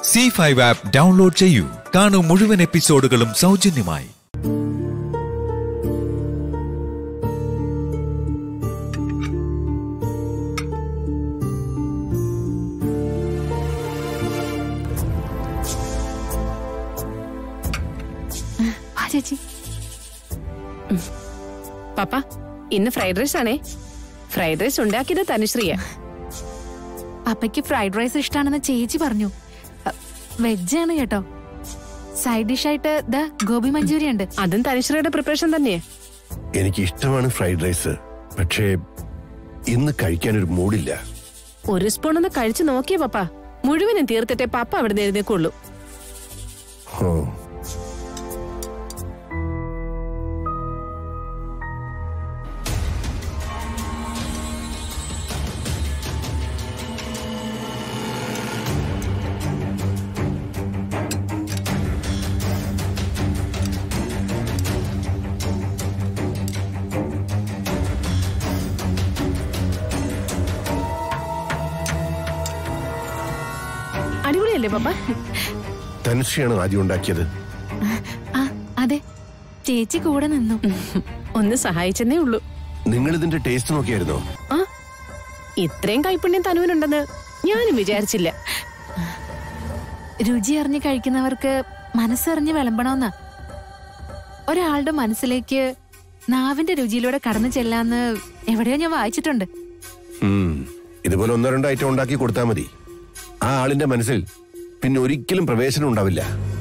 C five app download ചെയ്യൂ കാണൂ മുഴുവൻ എപ്പിസോഡുകളും സൗജന്യമായി വാ ചേച്ചി പപ്പ ഇന്ന് ഫ്രൈഡ് റൈസ് ആണേ ഫ്രൈഡ് റൈസ് ഉണ്ടാക്കിയത് തനുശ്രീയ പപ്പയ്ക്ക് ഫ്രൈഡ് റൈസ് ഇഷ്ടാണെന്ന് ചേച്ചി പറഞ്ഞു വെജ് ആണ് കേട്ടോ സൈഡ് ഡിഷ് ആയിട്ട് ദാ ഗോബി മഞ്ചൂരി ഉണ്ട് അതും തനുശ്രീയുടെ പ്രിപ്പറേഷൻ തന്നെയാ എനിക്ക് ഇഷ്ടമാണ് ഫ്രൈഡ് റൈസ് പക്ഷേ ഇന്ന് കഴിക്കാനൊരു മൂഡില്ല ഒരു സ്പൂൺ ഒന്ന് കഴിച്ചു നോക്കിയേ പപ്പ മുഴുവനും തീർത്തിട്ടേ പപ്പ അവിടെ നിന്ന് എഴുന്നേക്കുള്ളൂ ഓ അടിപൊളിയല്ലേ പപ്പ തനുശ്രീയാണ് ആദ്യം ഉണ്ടാക്കിയത് ആ അതെ ചേച്ചി കൂടെ നിന്നു ഒന്ന് സഹായിച്ചെന്നേ ഉള്ളൂ നിങ്ങൾ ഇതിന്റെ ടേസ്റ്റ് നോക്കിയായിരുന്നോ ആ ഇത്രയും കൈപ്പുണ്യം തനുവിനുണ്ടെന്ന് ഞാനും വിചാരിച്ചില്ല രുചി അറിഞ്ഞ് കഴിക്കുന്നവർക്ക് മനസ്സറിഞ്ഞ് വിളമ്പണമെന്നാ ഒരാളുടെ മനസ്സിലേക്ക് നാവിന്റെ രുചിയിലൂടെ കടന്നു ചെല്ലാന്ന് എവിടെയോ ഞാൻ വായിച്ചിട്ടുണ്ട് ഉം. ഇതുപോലെ ഒന്നോ രണ്ടോ ഐറ്റം ഉണ്ടാക്കി കൊടുത്താൽ മതി ആ ആളിന്റെ മനസ്സിൽ പിന്നെ ഒരിക്കലും പ്രവേശനം ഉണ്ടാവില്ല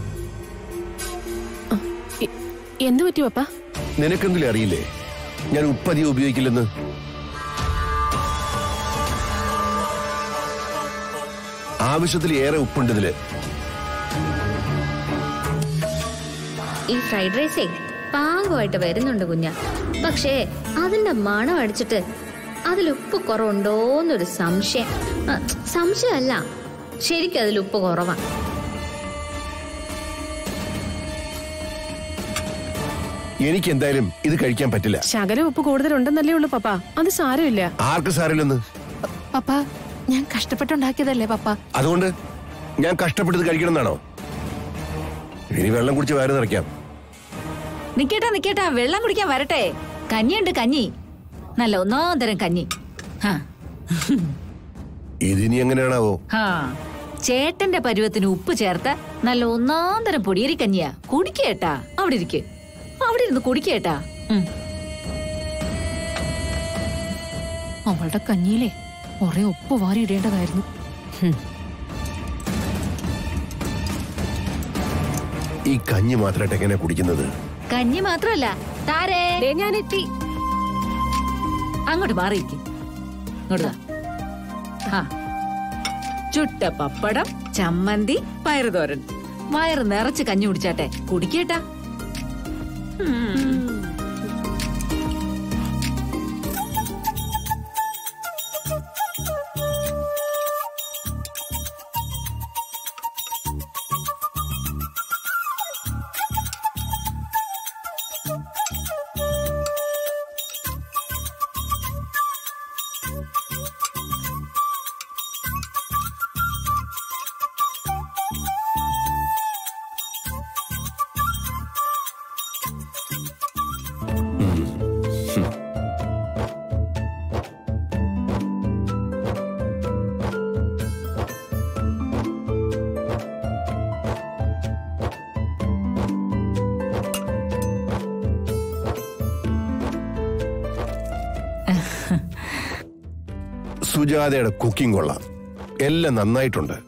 എ- എന്തു പറ്റി പപ്പ നിനക്കെന്തിലും അറിയില്ലേ ഞാൻ ഉപ്പധികം ഉപയോഗിക്കില്ലെന്ന് ആവശ്യത്തിൽ ഏറെ ഉപ്പുണ്ട് ഇതില് ഈ ഫ്രൈഡ് റൈസേ പാകമായിട്ട് വരുന്നുണ്ട് കുഞ്ഞ പക്ഷേ അതിന്റെ മണം അടിച്ചിട്ട് അതിൽ ഉപ്പ് കുറവുണ്ടോന്നൊരു സംശയം ആ, സംശയമല്ല ശരിക്കും അതിൽ ഉപ്പ് കുറവാ എനിക്ക് എന്തായാലും ഇത് കഴിക്കാൻ പറ്റില്ല ശകലം ഉപ്പ് കൂടുതലുണ്ടെന്നല്ലേ ഉള്ളൂ പപ്പ അത് സാരമില്ല ആർക്ക് സാരില്ലെന്ന് പപ്പ ഞാൻ കഷ്ടപ്പെട്ടുണ്ടാക്കിയതല്ലേ പപ്പ അതുകൊണ്ട് ഞാൻ കഷ്ടപ്പെട്ടത് കഴിക്കണമെന്നാണോ ഇനി വെള്ളം കുടിച്ച് വയറ് നിറയ്ക്കാം നിക്കേട്ടാ നിക്കേട്ടാ വെള്ളം കുടിക്കാൻ വരട്ടെ കഞ്ഞിയുണ്ട് കഞ്ഞി നല്ല ഒന്നാം തരം കഞ്ഞി ഹാ. ഇതിനി എങ്ങനെയാണാവോ ഹാ. ചേട്ടന്റെ പരുവത്തിന് ഉപ്പ് ചേർത്ത നല്ല ഒന്നാം തരം പൊടിയരി കഞ്ഞിയാ കുടിക്കേട്ടാ അവിടെ ഇരിക്ക് അവിടെ ഇരുന്ന് കുടിക്കേട്ടാ ഉം. അവളുടെ കഞ്ഞിയിലെ കുറെ ഉപ്പ് വാരി ഇടേണ്ടതായിരുന്നു ഈ കഞ്ഞി മാത്രമായിട്ട് എങ്ങനെയാ കുടിക്കുന്നത് കഞ്ഞി മാത്രമല്ല താരേ ദേ ഞാനെത്തി അങ്ങോട്ട് മാറിയിരിക്കും ഇങ്ങോട്ട് വാ. ഹാ. ചുട്ട പപ്പടം ചമ്മന്തി പയറുതോരൻ വയറ് നിറച്ച് കഞ്ഞി കുടിച്ചാട്ടെ കുടിക്കേട്ടാ സുജാതയുടെ കുക്കിംഗ് കൊള്ളാം എല്ലാം നന്നായിട്ടുണ്ട്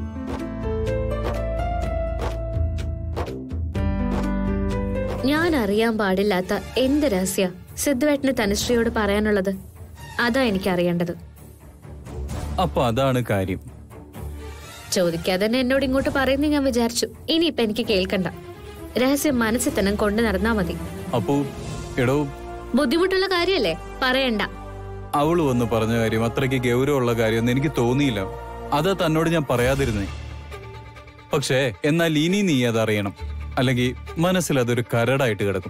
ഞാൻ അറിയാൻ പാടില്ലാത്ത എന്ത് രഹസ്യ സിദ്ധുവേട്ടന് തനുശ്രീയോട് പറയാനുള്ളത് അതാ എനിക്ക് അറിയേണ്ടത് അപ്പൊ അതാണ് കാര്യം ചോദിക്കാതെ തന്നെ എന്നോട് ഇങ്ങോട്ട് പറയുന്നു ഞാൻ വിചാരിച്ചു ഇനിയിപ്പൊ എനിക്ക് കേൾക്കണ്ട രഹസ്യം മനസ്സിൽ തന്നെ കൊണ്ടു നടന്നാ മതി അപ്പോ എടോ ബുദ്ധിമുട്ടുള്ള കാര്യല്ലേ പറയണ്ട അവള് വന്ന് പറഞ്ഞ കാര്യം അത്രയ്ക്ക് ഗൗരവമുള്ള കാര്യമൊന്നും എനിക്ക് തോന്നിയില്ല അതാ തന്നോട് ഞാൻ പറയാതിരുന്നേ പക്ഷേ എന്നാൽ ഇനി നീ അതറിയണം അല്ലെങ്കിൽ മനസ്സിൽ അതൊരു കരടായിട്ട് കിടക്കും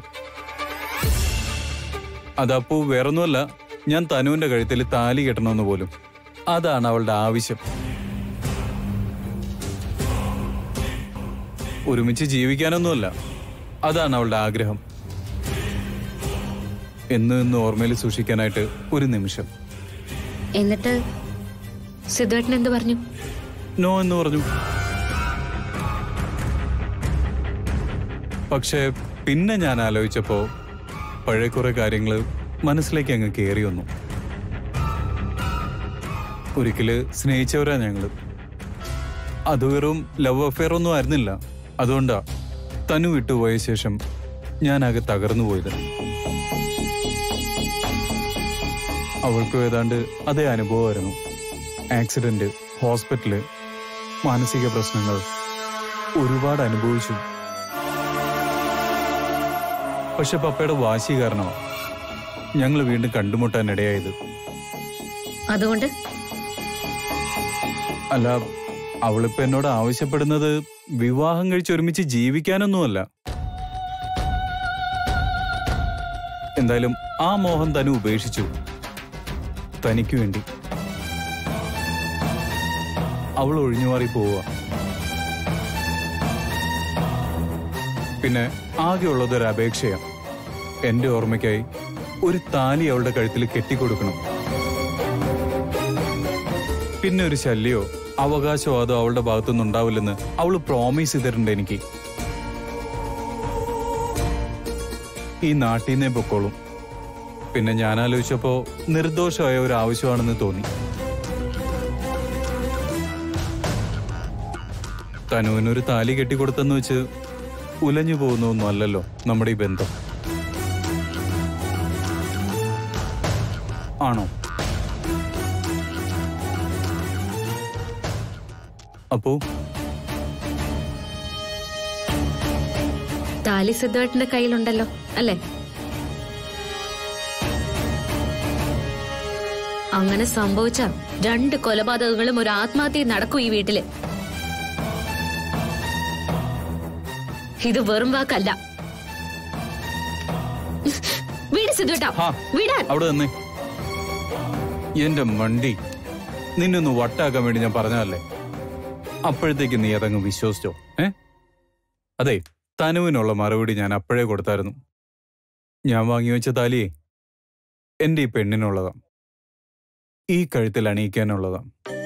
അതപ്പോ വേറൊന്നുമല്ല ഞാൻ തനുവിന്റെ കഴുത്തിൽ താലി കെട്ടണമെന്ന് പോലും അതാണ് അവളുടെ ആവശ്യം ഒരുമിച്ച് ജീവിക്കാനൊന്നുമല്ല അതാണ് അവളുടെ ആഗ്രഹം എന്ന് എന്ന് ഓർമ്മയിൽ സൂക്ഷിക്കാനായിട്ട് ഒരു നിമിഷം എന്നിട്ട് സിദ്ധുവേട്ടൻ എന്ത് പറഞ്ഞു നോ എന്ന് പറഞ്ഞു പക്ഷേ പിന്നെ ഞാൻ ആലോചിച്ചപ്പോ പഴയ കുറെ കാര്യങ്ങൾ മനസ്സിലേക്ക് അങ്ങ് കയറി വന്നു ഒരിക്കല് സ്നേഹിച്ചവരാ ഞങ്ങള് അത് വെറും ലവ് അഫെയർ ഒന്നും ആയിരുന്നില്ല അതുകൊണ്ടാ തനു വിട്ടുപോയ ശേഷം ഞാൻ ആകെ തകർന്നു പോയത് അവൾക്കും ഏതാണ്ട് അതേ അനുഭവമായിരുന്നു ആക്സിഡന്റ് ഹോസ്പിറ്റല് മാനസിക പ്രശ്നങ്ങൾ ഒരുപാട് അനുഭവിച്ചു പക്ഷെ പപ്പയുടെ വാശി കാരണമാണ് ഞങ്ങൾ വീണ്ടും കണ്ടുമുട്ടാൻ ഇടയായത് അതുകൊണ്ട് അല്ല അവളിപ്പോ എന്നോട് ആവശ്യപ്പെടുന്നത് വിവാഹം കഴിച്ച് ഒരുമിച്ച് ജീവിക്കാനൊന്നുമല്ല എന്തായാലും ആ മോഹം തനു ഉപേക്ഷിച്ചു തനിക്ക് വേണ്ടി അവൾ ഒഴിഞ്ഞു മാറി പോവുക പിന്നെ ആകെയുള്ളത് ഒരു അപേക്ഷയാ എന്റെ ഓർമ്മയ്ക്കായി ഒരു താലി അവളുടെ കഴുത്തിൽ കെട്ടിക്കൊടുക്കണം പിന്നെ ഒരു ശല്യോ അവകാശവാദോ അവളുടെ ഭാഗത്തുനിന്ന് ഉണ്ടാവില്ലെന്ന് അവള് പ്രോമിസ് ചെയ്തിട്ടുണ്ട് എനിക്ക് ഈ നാട്ടിൽ നിന്നേ പൊക്കോളും പിന്നെ ഞാൻ ആലോചിച്ചപ്പോ നിർദോഷമായ ഒരു ആവശ്യമാണെന്ന് തോന്നി തനുവിനൊരു താലി കെട്ടിക്കൊടുത്തെന്ന് വെച്ച് ഉലഞ്ഞു പോകുന്നൊന്നും അല്ലല്ലോ നമ്മുടെ ഈ ബന്ധം ആണോ അപ്പോ താലി സിദ്ധുവേട്ടന്റെ കയ്യിലുണ്ടല്ലോ അല്ലേ അങ്ങനെ സംഭവിച്ച രണ്ട് കൊലപാതകങ്ങളും ഒരു ആത്മഹത്യയും നടക്കും ഈ വീട്ടില് ഇത് വെറും വാക്കല്ല വീട് സിദ്ധുവേട്ടാ ഹാ. വീടാൻ അവിടെ തന്നെ എന്റെ മണ്ടി നിന്നൊന്ന് വട്ടാക്കാൻ വേണ്ടി ഞാൻ പറഞ്ഞതല്ലേ അപ്പോഴത്തേക്ക് നീ അതങ്ങ് വിശ്വസിച്ചോ ഏ അതെ തനുവിനുള്ള മറുപടി ഞാൻ അപ്പോഴേ കൊടുത്തായിരുന്നു ഞാൻ വാങ്ങി വെച്ച താലിയേ എന്റെ ഈ പെണ്ണിനുള്ളതാ ഈ കഴുത്തിൽ അണിയിക്കാനുള്ളതാ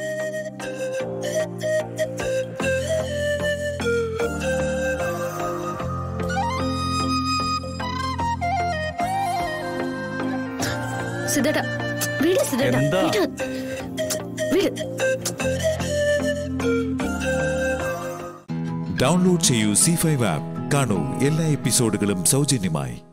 സിദ്ധേട്ടാ വീട് സിദ്ധേട്ടാ എന്താ? വീട് വീട് ഡൗൺലോഡ് ചെയ്യൂ സി ഫൈവ് ആപ്പ് കാണൂ എല്ലാ എപ്പിസോഡുകളും സൗജന്യമായി